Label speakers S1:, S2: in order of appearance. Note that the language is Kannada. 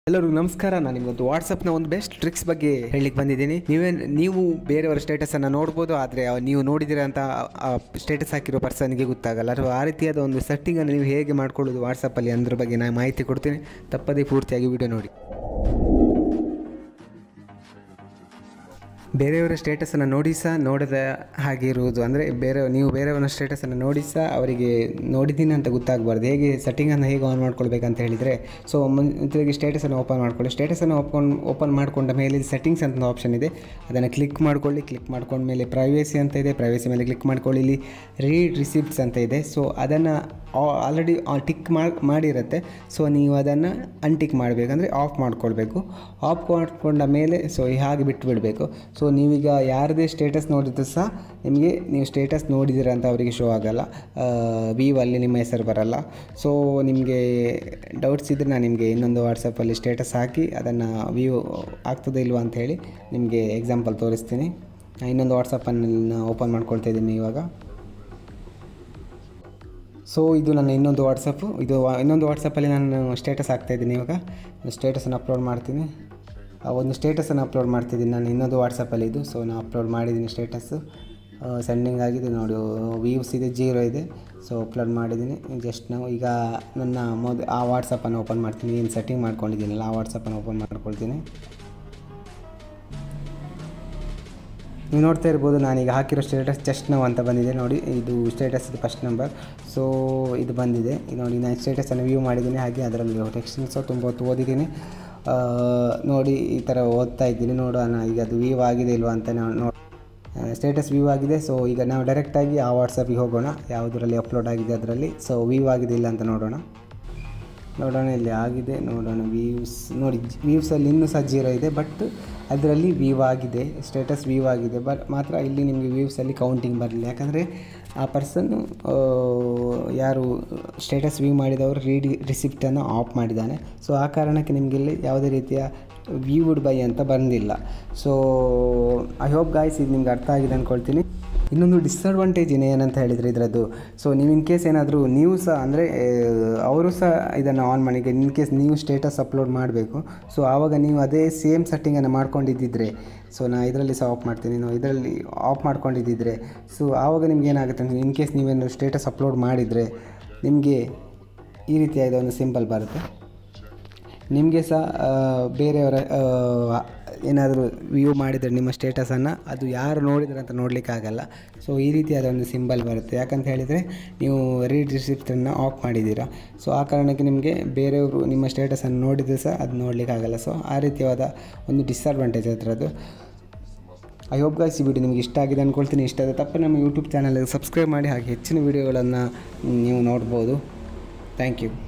S1: ಎಲ್ಲರಿಗೂ ನಮಸ್ಕಾರ ನಾನು ನಿಮ್ಮದು ವಾಟ್ಸಪ್ನ ಒಂದು ಬೆಸ್ಟ್ ಟ್ರಿಕ್ಸ್ ಬಗ್ಗೆ ಹೇಳಲಿಕ್ಕೆ ಬಂದಿದ್ದೀನಿ ನೀವೇ ನೀವು ಬೇರೆಯವರ ಸ್ಟೇಟಸನ್ನು ನೋಡ್ಬೋದು ಆದರೆ ನೀವು ನೋಡಿದಿರ ಅಂತ ಸ್ಟೇಟಸ್ ಹಾಕಿರೋ ಪರ್ಸನ್ಗೆ ಗೊತ್ತಾಗಲ್ಲ ಅಥವಾ ಆ ರೀತಿಯಾದ ಒಂದು ಸೆಟ್ಟಿಂಗನ್ನು ನೀವು ಹೇಗೆ ಮಾಡ್ಕೊಳ್ಳೋದು ವಾಟ್ಸಪ್ಪಲ್ಲಿ ಅದ್ರ ಬಗ್ಗೆ ನಾನು ಮಾಹಿತಿ ಕೊಡ್ತೀನಿ ತಪ್ಪದೇ ಪೂರ್ತಿಯಾಗಿ ವಿಡಿಯೋ ನೋಡಿ ಬೇರೆಯವರ ಸ್ಟೇಟಸನ್ನು ನೋಡಿ ಸಹ ನೋಡದ ಹಾಗೆ ಇರುವುದು ಅಂದರೆ ಬೇರೆ ನೀವು ಬೇರೆಯವರ ಸ್ಟೇಟಸನ್ನು ನೋಡಿ ಸಹ ಅವರಿಗೆ ನೋಡಿದ್ದೀನಿ ಅಂತ ಗೊತ್ತಾಗಬಾರ್ದು ಹೇಗೆ ಸೆಟ್ಟಿಂಗನ್ನು ಹೇಗೆ ಆನ್ ಮಾಡ್ಕೊಳ್ಬೇಕಂತ ಹೇಳಿದರೆ ಸೊ ಮುಂಚೆಗೆ ಸ್ಟೇಟಸನ್ನು ಓಪನ್ ಮಾಡ್ಕೊಳ್ಳಿ ಸ್ಟೇಟಸನ್ನು ಓಪನ್ ಓಪನ್ ಮಾಡಿಕೊಂಡ ಮೇಲೆ ಸೆಟ್ಟಿಂಗ್ಸ್ ಅಂತ ಆಪ್ಷನ್ ಇದೆ ಅದನ್ನು ಕ್ಲಿಕ್ ಮಾಡ್ಕೊಳ್ಳಿ ಕ್ಲಿಕ್ ಮಾಡ್ಕೊಂಡ ಮೇಲೆ ಪ್ರೈವೇಸಿ ಅಂತ ಇದೆ ಪ್ರೈವೇಸಿ ಮೇಲೆ ಕ್ಲಿಕ್ ಮಾಡ್ಕೊಳ್ಳಿ ಇಲ್ಲಿ ರೀಡ್ ರಿಸಿಪ್ಟ್ಸ್ ಅಂತ ಇದೆ ಸೊ ಅದನ್ನು ಆಲ್ರೆಡಿ ಟಿಕ್ ಮಾಡಿರುತ್ತೆ ಸೊ ನೀವು ಅದನ್ನು ಅನ್ಟಿಕ್ ಮಾಡಬೇಕಂದ್ರೆ ಆಫ್ ಮಾಡ್ಕೊಳ್ಬೇಕು ಆಫ್ ಮಾಡ್ಕೊಂಡ ಮೇಲೆ ಸೊ ಹಾಗೆ ಬಿಟ್ಟು ಬಿಡಬೇಕು ಸೊ ನೀವೀಗ ಯಾರದೇ ಸ್ಟೇಟಸ್ ನೋಡಿದ್ರು ಸಹ ನಿಮಗೆ ನೀವು ಸ್ಟೇಟಸ್ ನೋಡಿದ್ದೀರ ಅಂತ ಅವರಿಗೆ ಶೋ ಆಗಲ್ಲ ಅಲ್ಲಿ ನಿಮ್ಮ ಹೆಸರು ಬರಲ್ಲ ಸೊ ನಿಮಗೆ ಡೌಟ್ಸ್ ಇದ್ದರೆ ನಾನು ನಿಮಗೆ ಇನ್ನೊಂದು ವಾಟ್ಸಪ್ಪಲ್ಲಿ ಸ್ಟೇಟಸ್ ಹಾಕಿ ಅದನ್ನು ವ್ಯೂ ಆಗ್ತದೆ ಇಲ್ವಾ ಅಂತ ಹೇಳಿ ನಿಮಗೆ ಎಕ್ಸಾಂಪಲ್ ತೋರಿಸ್ತೀನಿ ನಾನು ಇನ್ನೊಂದು ವಾಟ್ಸಪ್ಪನ್ನು ಓಪನ್ ಮಾಡ್ಕೊಳ್ತಾ ಇದ್ದೀನಿ ಇವಾಗ ಸೊ ಇದು ನನ್ನ ಇನ್ನೊಂದು ವಾಟ್ಸಪ್ಪು ಇದು ವಾ- ಇನ್ನೊಂದು ವಾಟ್ಸಪ್ಪಲ್ಲಿ ನಾನು ಸ್ಟೇಟಸ್ ಹಾಕ್ತಾಯಿದ್ದೀನಿ ಇವಾಗ ಸ್ಟೇಟಸನ್ನು ಅಪ್ಲೋಡ್ ಮಾಡ್ತೀನಿ ಆ ಒಂದು ಸ್ಟೇಟಸನ್ನು ಅಪ್ಲೋಡ್ ಮಾಡ್ತಿದ್ದೀನಿ ನಾನು ಇನ್ನೊಂದು ವಾಟ್ಸಪ್ಪಲ್ಲಿ ಇದು ಸೊ ನಾನು ಅಪ್ಲೋಡ್ ಮಾಡಿದ್ದೀನಿ ಸ್ಟೇಟಸ್ಸು ಸೆಂಡಿಂಗ್ ಆಗಿದೆ ನೋಡಿ ವ್ಯೂಸ್ ಇದೆ ಜೀರೋ ಇದೆ ಸೊ ಅಪ್ಲೋಡ್ ಮಾಡಿದ್ದೀನಿ ಜಸ್ಟ್ ನಾವು ಈಗ ನನ್ನ ಮೊದ ಆ ವಾಟ್ಸಪ್ಪನ್ನು ಓಪನ್ ಮಾಡ್ತೀನಿ ಏನು ಸೆಟ್ಟಿಂಗ್ ಮಾಡ್ಕೊಂಡಿದ್ದೀನಲ್ಲ ಆ ವಾಟ್ಸಪ್ಪನ್ನು ಓಪನ್ ಮಾಡ್ಕೊಳ್ತೀನಿ ನೀವು ನೋಡ್ತಾ ಇರ್ಬೋದು ನಾನೀಗ ಹಾಕಿರೋ ಸ್ಟೇಟಸ್ ಜಸ್ಟ್ ನಾವು ಅಂತ ಬಂದಿದೆ ನೋಡಿ ಇದು ಸ್ಟೇಟಸ್ ಇದು ಫಸ್ಟ್ ನಂಬರ್ ಸೊ ಇದು ಬಂದಿದೆ ಇದು ನೋಡಿ ನಾನು ಸ್ಟೇಟಸನ್ನು ವ್ಯೂ ಮಾಡಿದ್ದೀನಿ ಹಾಗೆ ಅದರಲ್ಲಿ ಟೆಕ್ಸ್ಟಿಂಗ್ ಸಹ ತುಂಬ ಹೊತ್ತು ಓದಿದ್ದೀನಿ ಆ, ನೋಡಿ ಈ ಥರ ಓದ್ತಾ ಇದ್ದೀನಿ ನೋಡೋಣ ಈಗ ಅದು ವ್ಯೂ ಆಗಿದೆ ಇಲ್ವಾ ಅಂತ ನಾವು ನೋಡಿ ಸ್ಟೇಟಸ್ ವ್ಯೂ ಆಗಿದೆ ಸೊ ಈಗ ನಾವು ಡೈರೆಕ್ಟಾಗಿ ಆ ವಾಟ್ಸಪ್ಪಿಗೆ ಹೋಗೋಣ ಯಾವುದರಲ್ಲಿ ಅಪ್ಲೋಡ್ ಆಗಿದೆ ಅದರಲ್ಲಿ ಸೊ ವ್ಯೂ ಆಗಿದೆ ಇಲ್ಲ ಅಂತ ನೋಡೋಣ ನೋಡೋಣ ಇಲ್ಲಿ ಆಗಿದೆ ನೋಡೋಣ ವ್ಯೂಸ್ ನೋಡಿ ವ್ಯೂಸಲ್ಲಿ ಇನ್ನೂ ಸಹ ಜೀರೋ ಇದೆ ಬಟ್ ಅದರಲ್ಲಿ ವ್ಯೂ ಆಗಿದೆ ಸ್ಟೇಟಸ್ ವ್ಯೂ ಆಗಿದೆ ಬಟ್ ಮಾತ್ರ ಇಲ್ಲಿ ನಿಮಗೆ ವ್ಯೂಸಲ್ಲಿ ಕೌಂಟಿಂಗ್ ಬರಲಿಲ್ಲ ಯಾಕಂದರೆ ಆ ಪರ್ಸನ್ನು ಯಾರು ಸ್ಟೇಟಸ್ ವ್ಯೂ ಮಾಡಿದವರು ರೀಡಿ ರಿಸಿಪ್ಟನ್ನು ಆಫ್ ಮಾಡಿದ್ದಾನೆ ಸೊ ಆ ಕಾರಣಕ್ಕೆ ನಿಮಗೆ ಇಲ್ಲಿ ಯಾವುದೇ ರೀತಿಯ ವ್ಯೂಡ್ ಬೈ ಅಂತ ಬಂದಿಲ್ಲ ಸೊ ಐ ಹೋಪ್ ಗಾಯ್ಸ್ ಇದು ನಿಮ್ಗೆ ಅರ್ಥ ಆಗಿದೆ ಅಂದ್ಕೊಳ್ತೀನಿ ಇನ್ನೊಂದು ಡಿಸ್ಅಡ್ವಾಂಟೇಜ್ ಏನಂತ ಹೇಳಿದರೆ ಇದರದ್ದು ಸೊ ನೀವು ಇನ್ ಕೇಸ್ ಏನಾದರೂ ನೀವು ಸಹ ಅಂದರೆ ಅವರು ಸಹ ಇದನ್ನು ಆನ್ ಮಾಡಿ ಈಗ ಇನ್ ಕೇಸ್ ನೀವು ಸ್ಟೇಟಸ್ ಅಪ್ಲೋಡ್ ಮಾಡಬೇಕು ಸೊ ಆವಾಗ ನೀವು ಅದೇ ಸೇಮ್ ಸೆಟ್ಟಿಂಗನ್ನು ಮಾಡ್ಕೊಂಡಿದ್ದಿದ್ರೆ ಸೊ ನಾ ಇದರಲ್ಲಿ ಸಹ ಆಫ್ ಮಾಡ್ತೀನಿ ನಾವು ಇದರಲ್ಲಿ ಆಫ್ ಮಾಡ್ಕೊಂಡಿದ್ದಿದ್ರೆ ಸೊ ಆವಾಗ ನಿಮ್ಗೆ ಏನಾಗುತ್ತೆ ಅಂದರೆ ಇನ್ ಕೇಸ್ ನೀವೇನು ಸ್ಟೇಟಸ್ ಅಪ್ಲೋಡ್ ಮಾಡಿದರೆ ನಿಮಗೆ ಈ ರೀತಿಯಾದ ಒಂದು ಸಿಂಬಲ್ ಬರುತ್ತೆ ನಿಮಗೆ ಸಹ ಆ, ಬೇರೆಯವರ ಏನಾದರೂ ವ್ಯೂ ಮಾಡಿದರೆ ನಿಮ್ಮ ಸ್ಟೇಟಸನ್ನು ಅದು ಯಾರು ನೋಡಿದ್ರೆ ಅಂತ ನೋಡಲಿಕ್ಕಾಗಲ್ಲ ಸೊ ಈ ರೀತಿಯಾದ ಒಂದು ಸಿಂಬಲ್ ಬರುತ್ತೆ ಯಾಕಂತ ಹೇಳಿದರೆ ನೀವು ರೀಡ್ ರಿಸಿಪ್ಟನ್ನು ಆಫ್ ಮಾಡಿದ್ದೀರಾ ಸೊ ಆ ಕಾರಣಕ್ಕೆ ನಿಮಗೆ ಬೇರೆಯವರು ನಿಮ್ಮ ಸ್ಟೇಟಸನ್ನು ನೋಡಿದರೆ ಸಹ ಅದು ನೋಡಲಿಕ್ಕಾಗಲ್ಲ ಸೊ ಆ ರೀತಿಯಾದ ಒಂದು ಡಿಸ್ಅಡ್ವಾಂಟೇಜ್ ಅದರದ್ದು ಐ ಹೋಪ್ ಗಾಯ್ಸ್ ಈ ವಿಡಿಯೋ ನಿಮಗೆ ಇಷ್ಟ ಆಗಿದೆ ಅಂದ್ಕೊಳ್ತೀನಿ ಇಷ್ಟ ಆದ ತಪ್ಪು ನಮ್ಮ ಯೂಟ್ಯೂಬ್ ಚಾನಲ್ಗೆ ಸಬ್ಸ್ಕ್ರೈಬ್ ಮಾಡಿ ಹಾಗೆ ಹೆಚ್ಚಿನ ವಿಡಿಯೋಗಳನ್ನು ನೀವು ನೋಡ್ಬೋದು ಥ್ಯಾಂಕ್ ಯು